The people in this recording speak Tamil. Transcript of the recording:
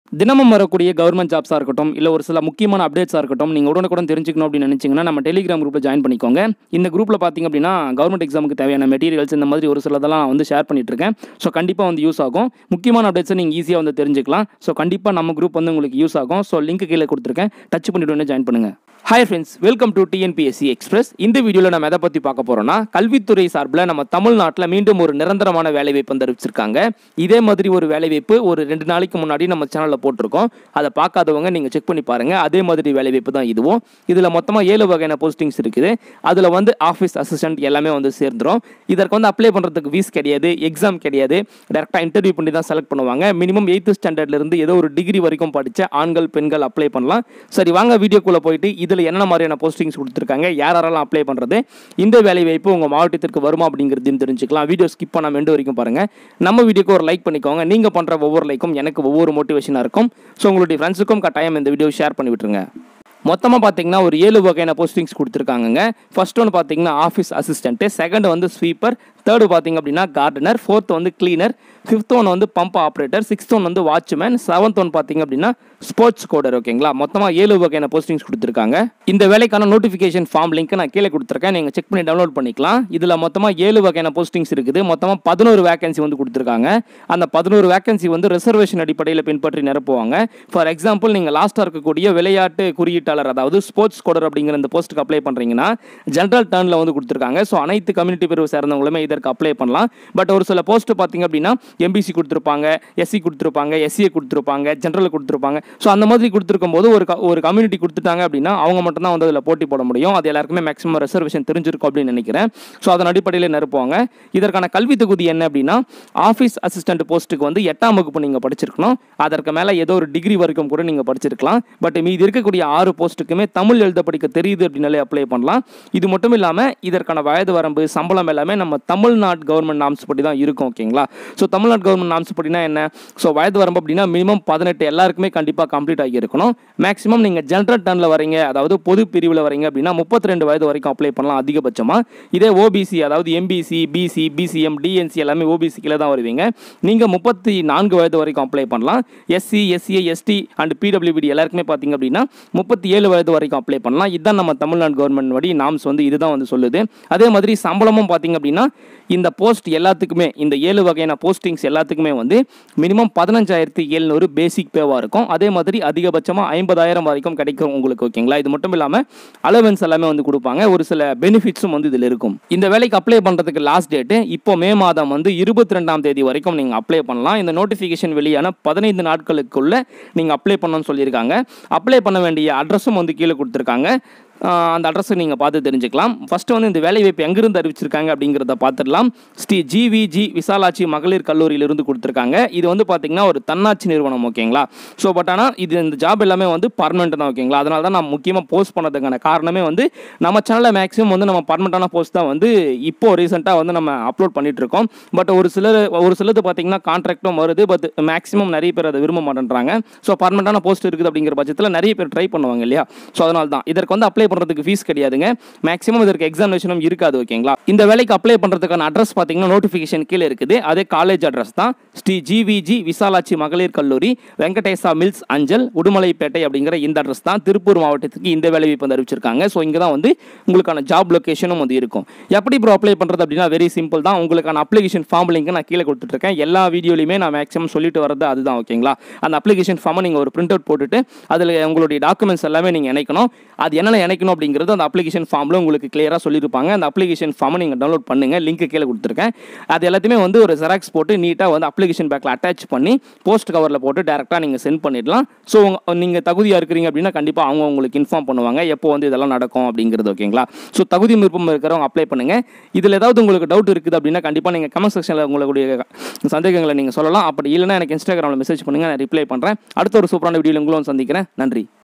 தினமும் வரக்கூடிய கவர்மெண்ட் ஜாப்ஸாக இருக்கட்டும் இல்லை ஒரு சில முக்கியமான அப்டேட்ஸாக இருக்கட்டும் நீங்கள் உடனுக்குடன் தெரிஞ்சுக்கணும் அப்படின்னு நினச்சிங்கன்னா நம்ம டெலிகிராம் குரூப்பில் ஜாயின் பண்ணிக்கோங்க இந்த குரூப்பில் பார்த்தீங்க அப்படின்னா கவர்மெண்ட் எக்ஸாமுக்கு தேவையான மெட்டீரியல்ஸ் இந்த மாதிரி ஒரு சிலதெல்லாம் நான் வந்து ஷேர் பண்ணிட்டு இருக்கேன் ஸோ கண்டிப்பாக வந்து யூஸ் ஆகும் முக்கியமான அப்டேட்ஸை நீங்கள் ஈஸியாக வந்து தெரிஞ்சுக்கலாம் ஸோ கண்டிப்பாக நம்ம குரூப் வந்து உங்களுக்கு யூஸ் ஆகும் ஸோ லிங்க் கீழே கொடுத்துருக்கேன் டச் பண்ணிட்டு வந்து ஜாயின் பண்ணுங்கள் hi friends welcome to TNPSC express இந்த வீடியோவில் நம்ம எதை பற்றி பார்க்க போகிறோம்னா கல்வித்துறை சார்பில் நம்ம தமிழ்நாட்டில் மீண்டும் ஒரு நிரந்தரமான வேலைவாய்ப்பு வந்து அறிவிச்சிருக்காங்க இதே மாதிரி ஒரு வேலைவாய்ப்பு ஒரு ரெண்டு நாளைக்கு முன்னாடி நம்ம சேனலில் போட்டிருக்கோம் அதை பார்க்காதவங்க நீங்கள் செக் பண்ணி பாருங்கள் அதே மாதிரி வேலைவாய்ப்பு தான் இதுவும் இதில் மொத்தமாக ஏழு வகையான போஸ்டிங்ஸ் இருக்குது அதில் வந்து ஆஃபீஸ் அசிஸ்டன்ட் எல்லாமே வந்து சேர்ந்துரும் இதற்கு வந்து அப்ளை பண்ணுறதுக்கு ஃபீஸ் கிடையாது எக்ஸாம் கிடையாது டேரெக்டாக இன்டர்வியூ பண்ணி தான் செலக்ட் பண்ணுவாங்க மினிமம் எயித்து ஸ்டாண்டர்ட்லேருந்து ஏதோ ஒரு டிகிரி வரைக்கும் படித்த ஆண்கள் பெண்கள் அப்ளை பண்ணலாம் சரி வாங்க வீடியோக்குள்ளே போயிட்டு இதில் என்னென்ன மாதிரியான போஸ்டிங்ஸ் கொடுத்துருக்காங்க யார் யாரெல்லாம் அப்ளை பண்ணுறது இந்த வேலை வாய்ப்பு உங்கள் மாவட்டத்திற்கு வருமா அப்படிங்கிறதையும் தெரிஞ்சுக்கலாம் வீடியோ ஸ்கிப் பண்ணாம எண்டு வரைக்கும் பாருங்கள் நம்ம வீடியோக்கு ஒரு லைக் பண்ணிக்கோங்க நீங்கள் பண்ணுற ஒவ்வொரு லைக்கும் எனக்கு ஒவ்வொரு மோட்டிவேஷனாக இருக்கும் ஸோ உங்களுடைய ஃப்ரெண்ட்ஸுக்கும் கட்டாயம் இந்த வீடியோ ஷேர் பண்ணி விட்டுருங்க மொத்தமாக பார்த்தீங்கன்னா ஒரு ஏழு வகையான போஸ்டிங்ஸ் கொடுத்துருக்காங்கங்க ஃபர்ஸ்ட் ஒன்று பார்த்தீங்கன்னா ஆஃபீஸ் அசிஸ்டன்ட்டு செகண்ட் வந்து ஸ்வீப்பர் தேர்டு பார்த்தீங்க அப்படின்னா கார்டனர் ஃபோர்த் வந்து கிளீனர் ஃபிஃப்த் ஒன் வந்து பம்ப் ஆப்ரேட்டர் சிக்ஸ்த் ஒன் வந்து வாட்ச்மேன் செவன்த் ஒன் பார்த்தீங்க அப்படின்னா ஸ்போர்ட்ஸ் கோடர் ஓகேங்களா மொத்தமாக ஏழு வகையான போஸ்டிங்ஸ் கொடுத்துருக்காங்க இந்த வேலைக்கான நோட்டிஃபிகேஷன் ஃபார்ம் லிங்க் நான் கீழே கொடுத்துருக்கேன் நீங்கள் செக் பண்ணி டவுன்லோட் பண்ணிக்கலாம் இதில் மொத்தமாக ஏழு வகையான போஸ்டிங்ஸ் இருக்குது மொத்தமாக பதினோரு வேகன்சி வந்து கொடுத்துருக்காங்க அந்த பதினோரு வேகன்சி வந்து ரிசர்வேஷன் அடிப்படையில் பின்பற்றி நிரப்புவாங்க ஃபார் எக்ஸாம்பிள் நீங்கள் லாஸ்ட்டாக இருக்கக்கூடிய விளையாட்டு குறியீட்டாளர் அதாவது ஸ்போர்ட்ஸ் கோடர் அப்படிங்கிற இந்த போஸ்ட்டுக்கு அப்ளை பண்ணுறீங்கன்னா ஜென்ரல் டர்னில் வந்து கொடுத்துருக்காங்க ஸோ அனைத்து கம்யூனிட்டி பிரிவு சேர்ந்தவங்களுமே இதற்கு அப்ளை பண்ணலாம் பட் ஒரு சில போஸ்ட் பார்த்தீங்க அப்படின்னா எம்பிசி கொடுத்துருப்பாங்க எஸ்சி கொடுத்துருப்பாங்க எஸ்சிஏ கொடுத்துருப்பாங்க ஜென்ரல் கொடுத்துருப்பாங்க ஸோ அந்த மாதிரி கொடுத்துருக்கும் போது ஒரு க- ஒரு கம்யூனிட்டி கொடுத்துட்டாங்க அப்படின்னா அவங்க மட்டும் தான் வந்து அதில் போட்டி போட முடியும் அது எல்லாருக்குமே மேக்ஸிமம் ரிசர்வேஷன் தெரிஞ்சிருக்கும் அப்படின்னு நினைக்கிறேன் ஸோ அதன் அடிப்படையில் நிரப்புவாங்க இதற்கான கல்வி தகுதி என்ன அப்படின்னா ஆஃபீஸ் அசிஸ்டன்ட் போஸ்ட்டுக்கு வந்து எட்டாம் வகுப்பு நீங்கள் படிச்சிருக்கணும் அதற்கு மேலே ஏதோ ஒரு டிகிரி வரைக்கும் கூட நீங்கள் படிச்சிருக்கலாம் பட் மீதி இருக்கக்கூடிய ஆறு போஸ்ட்டுக்குமே தமிழ் எழுத படிக்க தெரியுது அப்படின்னாலே அப்ளை பண்ணலாம் இது மட்டும் இல்லாமல் இதற்கான வயது வரம்பு சம்பளம் எல்லாமே நம்ம தமிழ்நாடு கவர்மெண்ட் நாம்ஸ் படி தான் இருக்கும் ஓகேங்களா ஸோ தமிழ்நாடு கவர்மெண்ட் நாம்ஸ் படினா என்ன ஸோ வயது வரம்பு அப்படின்னா மினிமம் பதினெட்டு எல்லாருக்குமே கண்டிப்பாக கம்ப்ளீட் ஆகி இருக்கணும் மேக்ஸிமம் நீங்கள் ஜென்ரல் டர்னில் வரீங்க அதாவது பொது பிரிவில் வரீங்க அப்படின்னா முப்பத்தி ரெண்டு வயது வரைக்கும் அப்ளை பண்ணலாம் அதிகபட்சமாக இதே ஓபிசி அதாவது எம்பிசி பிசி பிசிஎம் டிஎன்சி எல்லாமே ஓபிசி கீழே தான் வருவீங்க நீங்கள் முப்பத்தி நான்கு வயது வரைக்கும் அப்ளை பண்ணலாம் SC SCA ST and PWBD எல்லாருக்குமே பார்த்தீங்க அப்படின்னா முப்பத்தி ஏழு வயது வரைக்கும் அப்ளை பண்ணலாம் இதுதான் நம்ம தமிழ்நாடு கவர்மெண்ட் படி நாம்ஸ் வந்து இதுதான் வந்து சொல்லுது அதே மாதிரி சம்பளமும் பார்த்தீங்க அப்படின்னா இந்த போஸ்ட் எல்லாத்துக்குமே இந்த ஏழு வகையான போஸ்டிங்ஸ் எல்லாத்துக்குமே வந்து மினிமம் பதினஞ்சாயிரத்தி எழுநூறு பேசிக் பேவாக இருக்கும் அதே மாதிரி அதிகபட்சமாக ஐம்பதாயிரம் வரைக்கும் கிடைக்கும் உங்களுக்கு ஓகேங்களா இது மட்டும் இல்லாமல் அலவன்ஸ் எல்லாமே வந்து கொடுப்பாங்க ஒரு சில பெனிஃபிட்ஸும் வந்து இதில் இருக்கும் இந்த வேலைக்கு அப்ளை பண்ணுறதுக்கு லாஸ்ட் டேட்டு இப்போ மே மாதம் வந்து இருபத்தி ரெண்டாம் தேதி வரைக்கும் நீங்கள் அப்ளை பண்ணலாம் இந்த நோட்டிஃபிகேஷன் வெளியான பதினைந்து நாட்களுக்குள்ள நீங்கள் அப்ளை பண்ணணும்னு சொல்லியிருக்காங்க அப்ளை பண்ண வேண்டிய அட்ரஸும் வந்து கீழே கொடுத்துருக்காங்க ஆஹ் அந்த அட்ரஸை நீங்கள் பார்த்து தெரிஞ்சுக்கலாம் ஃபஸ்ட்டு வந்து இந்த வேலைவாய்ப்பு எங்கிருந்து அறிவிச்சிருக்காங்க அப்படிங்கிறத பார்த்துடலாம் ஸ்ரீ ஜிவிஜி விசாலாட்சி மகளிர் கல்லூரியிலிருந்து கொடுத்துருக்காங்க இது வந்து பார்த்தீங்கன்னா ஒரு தன்னாட்சி நிறுவனம் ஓகேங்களா ஸோ பட் ஆனால் இது இந்த ஜாப் எல்லாமே வந்து பர்மனெண்ட் தான் ஓகேங்களா அதனால தான் நான் முக்கியமாக போஸ்ட் பண்ணதுக்கான காரணமே வந்து நம்ம சேனலில் மேக்ஸிமம் வந்து நம்ம பர்மனெண்ட்டான போஸ்ட் தான் வந்து இப்போ ரீசெண்டாக வந்து நம்ம அப்லோட் பண்ணிட்டு இருக்கோம் பட் ஒரு சிலர் ஒரு சிலது பார்த்தீங்கன்னா கான்ட்ராக்டும் வருது பட் மேக்ஸிமம் நிறைய பேர் அதை விரும்ப மாட்டேன்றாங்க ஸோ பர்மனெண்ட்டான போஸ்ட் இருக்குது அப்படிங்கிற பட்சத்தில் நிறைய பேர் ட்ரை பண்ணுவாங்க இல்லையா ஸோ அதனால தான் இதற்கு வந்து அப்ளை பண்ணுறதுக்கு ஃபீஸ் கிடையாதுங்க மேக்ஸிமம் இதற்கு எக்ஸாமினேஷனும் இருக்காது ஓகேங்களா இந்த வேலைக்கு அப்ளை பண்ணுறதுக்கான அட்ரஸ் பார்த்தீங்கன்னா நோட்டிஃபிகேஷன் கீழே இருக்குது அதே காலேஜ் அட்ரஸ் தான் ஸ்ரீ ஜிவிஜி விசாலாட்சி மகளிர் கல்லூரி வெங்கடேசா மில்ஸ் அஞ்சல் உடுமலைப்பேட்டை அப்படிங்கிற இந்த அட்ரஸ் தான் திருப்பூர் மாவட்டத்துக்கு இந்த வேலை வாய்ப்பு வந்து அறிவிச்சிருக்காங்க ஸோ இங்கே தான் வந்து உங்களுக்கான ஜாப் லொகேஷனும் வந்து இருக்கும் எப்படி ப்ரோ அப்ளை பண்ணுறது அப்படின்னா வெரி சிம்பிள் தான் உங்களுக்கான அப்ளிகேஷன் ஃபார்ம் லிங்க் நான் கீழே கொடுத்துட்ருக்கேன் எல்லா வீடியோலையுமே நான் மேக்ஸிமம் சொல்லிட்டு வரது அதுதான் ஓகேங்களா அந்த அப்ளிகேஷன் ஃபார்மை நீங்கள் ஒரு பிரிண்ட் அவுட் போட்டுட்டு அதில் உங்களுடைய டாக்குமெண்ட்ஸ் எல்லாமே நீங்கள் இணைக்கணும் அது என்னென்ன இணைக்கணும் அப்படிங்கிறது அந்த அப்ளிகேஷன் ஃபார்மில் உங்களுக்கு கிளியராக சொல்லியிருப்பாங்க அந்த அப்ளிகேஷன் ஃபார்மை நீங்கள் டவுன்லோட் பண்ணுங்கள் லிங்க் கீழே கொடுத்துருக்கேன் அது எல்லாத்தையுமே வந்து ஒரு ஜெராக்ஸ் போட்டு நீட்டாக வந்து அப்ளிகேஷன் பேக்கில் அட்டாச் பண்ணி போஸ்ட் கவரில் போட்டு டேரெக்டாக நீங்கள் சென்ட் பண்ணிடலாம் ஸோ நீங்கள் தகுதியாக இருக்கிறீங்க அப்படின்னா கண்டிப்பாக அவங்க உங்களுக்கு இன்ஃபார்ம் பண்ணுவாங்க எப்போ வந்து இதெல்லாம் நடக்கும் அப்படிங்கிறது ஓகேங்களா ஸோ தகுதி விருப்பம் இருக்கிறவங்க அப்ளை பண்ணுங்கள் இதில் ஏதாவது உங்களுக்கு டவுட் இருக்குது அப்படின்னா கண்டிப்பாக நீங்கள் கமெண்ட் செக்ஷனில் உங்களுடைய சந்தேகங்களை நீங்கள் சொல்லலாம் அப்படி இல்லைன்னா எனக்கு இன்ஸ்டாகிராமில் மெசேஜ் பண்ணுங்கள் நான் ரிப்ளை பண்ணுறேன் அடுத்த ஒரு சூப்பரான வீடியோவில் உங்களும் சந்திக்கிறேன் நன்றி